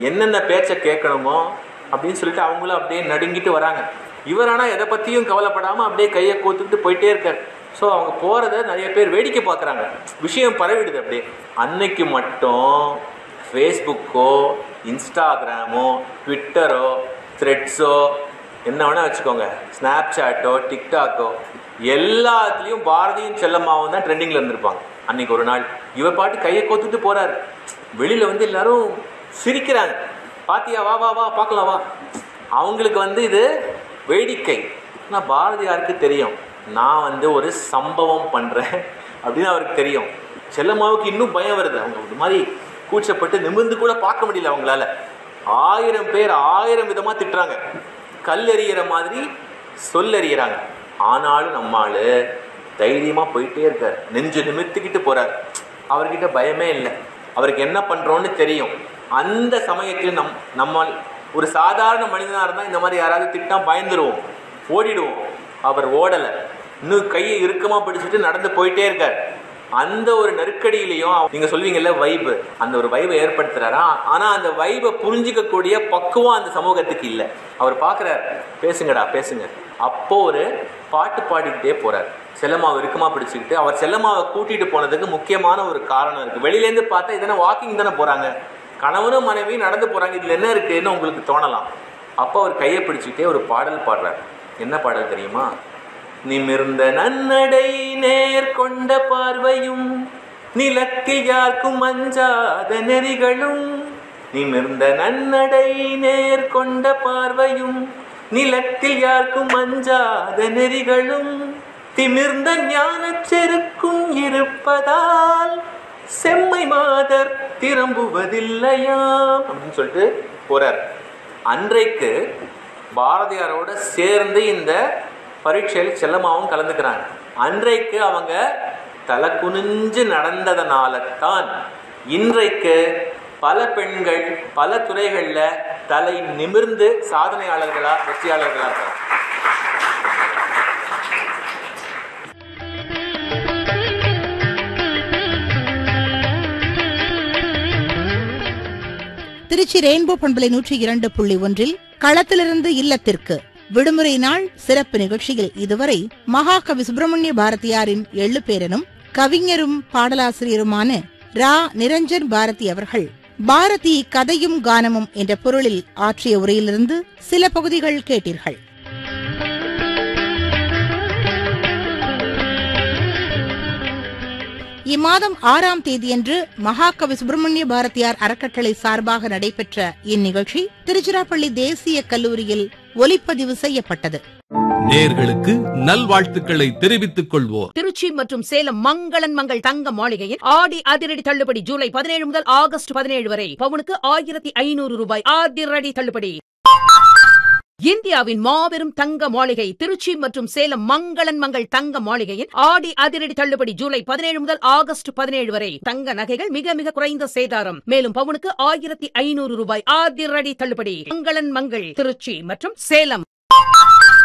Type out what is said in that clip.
என்னென்ன பேச்சை கேட்கணுமோ அப்படின்னு சொல்லிட்டு அவங்களும் அப்படியே நடுங்கிட்டு வராங்க இவர் ஆனால் எதை பற்றியும் கவலைப்படாமல் அப்படியே கையை கோத்துக்கிட்டு போயிட்டே இருக்கார் ஸோ அவங்க போகிறத நிறைய பேர் வேடிக்கை பார்க்குறாங்க விஷயம் பரவிடுது அப்படியே அன்னைக்கு மட்டும் ஃபேஸ்புக்கோ இன்ஸ்டாகிராமோ ட்விட்டரோ த்ரெட்ஸோ என்ன வேணால் வச்சுக்கோங்க ஸ்னாப்சாட்டோ டிக்டாக்கோ எல்லாத்துலேயும் பாரதியும் செல்லம்மாவும் தான் ட்ரெண்டிங்கில் இருந்திருப்பாங்க அன்னைக்கு ஒரு நாள் இவர் பாட்டு கையை கோத்துட்டு போகிறாரு வெளியில் வந்து எல்லாரும் சிரிக்கிறாங்க பாத்தியா வா வா வா பார்க்கலாம் வா அவங்களுக்கு வந்து இது வேடிக்கை ஆனால் பாரதியாருக்கு தெரியும் நான் வந்து ஒரு சம்பவம் பண்ணுறேன் அப்படின்னு அவருக்கு தெரியும் செல்லம்மாவுக்கு இன்னும் பயம் வருது அவங்க ஒரு மாதிரி கூச்சப்பட்டு நிமிர்ந்து கூட பார்க்க முடியல அவங்களால ஆயிரம் பேர் ஆயிரம் விதமாக திட்டுறாங்க கல் எறிகிற மாதிரி சொல்லறிகிறாங்க ஆனாலும் நம்மால் தைரியமாக போயிட்டே இருக்கார் நெஞ்சு நிமிர்த்திக்கிட்டு போகிறார் அவர்கிட்ட பயமே இல்லை அவருக்கு என்ன பண்ணுறோன்னு தெரியும் அந்த சமயத்தில் நம் நம்ம ஒரு சாதாரண மனிதனாக இருந்தால் இந்த மாதிரி யாராவது திட்டா பயந்துருவோம் ஓடிடுவோம் அவர் ஓடலை இன்னும் கையை இறுக்கமாக பிடிச்சிட்டு நடந்து போயிட்டே இருக்கார் அந்த ஒரு நெருக்கடியிலையும் நீங்க சொல்வீங்கல்ல வைபு அந்த ஒரு வைபை ஏற்படுத்துறாரா ஆனா அந்த வைபை புரிஞ்சிக்கக்கூடிய பக்குவம் அந்த சமூகத்துக்கு இல்லை அவர் பார்க்குறார் பேசுங்கடா பேசுங்க அப்போ ஒரு பாட்டு பாடிக்கிட்டே போறார் செல்லம்மாவை இறுக்கமா பிடிச்சிக்கிட்டு அவர் செல்லம்மாவை கூட்டிட்டு போனதுக்கு முக்கியமான ஒரு காரணம் இருக்கு வெளியிலேருந்து பார்த்தா இதென்ன வாக்கிங் தானே போறாங்க கணவனும் மனைவியும் நடந்து போறாங்க இதுல என்ன இருக்குன்னு உங்களுக்கு தோணலாம் அப்போ அவர் கையை பிடிச்சிக்கிட்டே ஒரு பாடல் பாடுறார் என்ன பாடல் தெரியுமா நிமிர்ந்த நன்னடை நேர் கொண்ட பார்வையும் நிலத்தில் யாருக்கும் அஞ்சாத நெறிகளும் நிமிர்ந்த நன்னடை நேர் கொண்ட பார்வையும் நிலத்தில் யாருக்கும் அஞ்சாத நெறிகளும் திமிர்ந்த ஞானச் செருக்கும் இருப்பதால் செம்மை மாதர் திரும்புவதில்லையாம் அப்படின்னு சொல்லிட்டு போறார் அன்றைக்கு பாரதியாரோட சேர்ந்து இந்த பரீட்சையில் செல்லமாவும் கலந்துக்கிறாங்க அன்றைக்கு அவங்க தலை குனிஞ்சு நடந்ததனால தான் இன்றைக்கு பல பெண்கள் பல துறைகளில் தலை நிமிர்ந்து சாதனையாளர்களா வெற்றியாளர்களா இருக்காங்க திருச்சி ரெயின்போ பண்பலை நூற்றி இரண்டு புள்ளி ஒன்றில் களத்திலிருந்து இல்லத்திற்கு விடுமுறை நாள் சிறப்பு நிகழ்ச்சியில் இதுவரை மகாகவி சுப்பிரமணிய பாரதியாரின் எள்ளு பேரனும் கவிஞரும் பாடலாசிரியருமான ரா நிரஞ்சன் பாரதி அவர்கள் பாரதி கதையும் கானமும் என்ற பொருளில் ஆற்றிய உரையிலிருந்து சில பகுதிகள் கேட்டீர்கள் இம்மாதம் ஆறாம் தேதியன்று மகாகவி சுப்பிரமணிய பாரதியார் அறக்கட்டளை சார்பாக நடைபெற்ற இந்நிகழ்ச்சி திருச்சிராப்பள்ளி தேசிய கல்லூரியில் ஒலிப்பதிவு செய்யப்பட்டது நேர்களுக்கு நல்வாழ்த்துக்களை தெரிவித்துக் கொள்வோர் திருச்சி மற்றும் சேலம் மங்களன் மங்கள் தங்க மாளிகையில் ஆடி அதிரடி தள்ளுபடி ஜூலை பதினேழு முதல் ஆகஸ்ட் பதினேழு வரை பவுனுக்கு ஆயிரத்தி ஐநூறு ரூபாய் அதிரடி தள்ளுபடி இந்தியாவின் மாபெரும் தங்க மாளிகை திருச்சி மற்றும் சேலம் மங்களன் மங்கள் தங்க மாளிகையில் ஆடி அதிரடி தள்ளுபடி ஜூலை பதினேழு முதல் ஆகஸ்ட் பதினேழு வரை தங்க நகைகள் மிக மிக குறைந்த சேதாரம் மேலும் பவுனுக்கு ஆயிரத்தி ஐநூறு ரூபாய் அதிரடி தள்ளுபடி மங்களன் மங்கள் திருச்சி மற்றும் சேலம்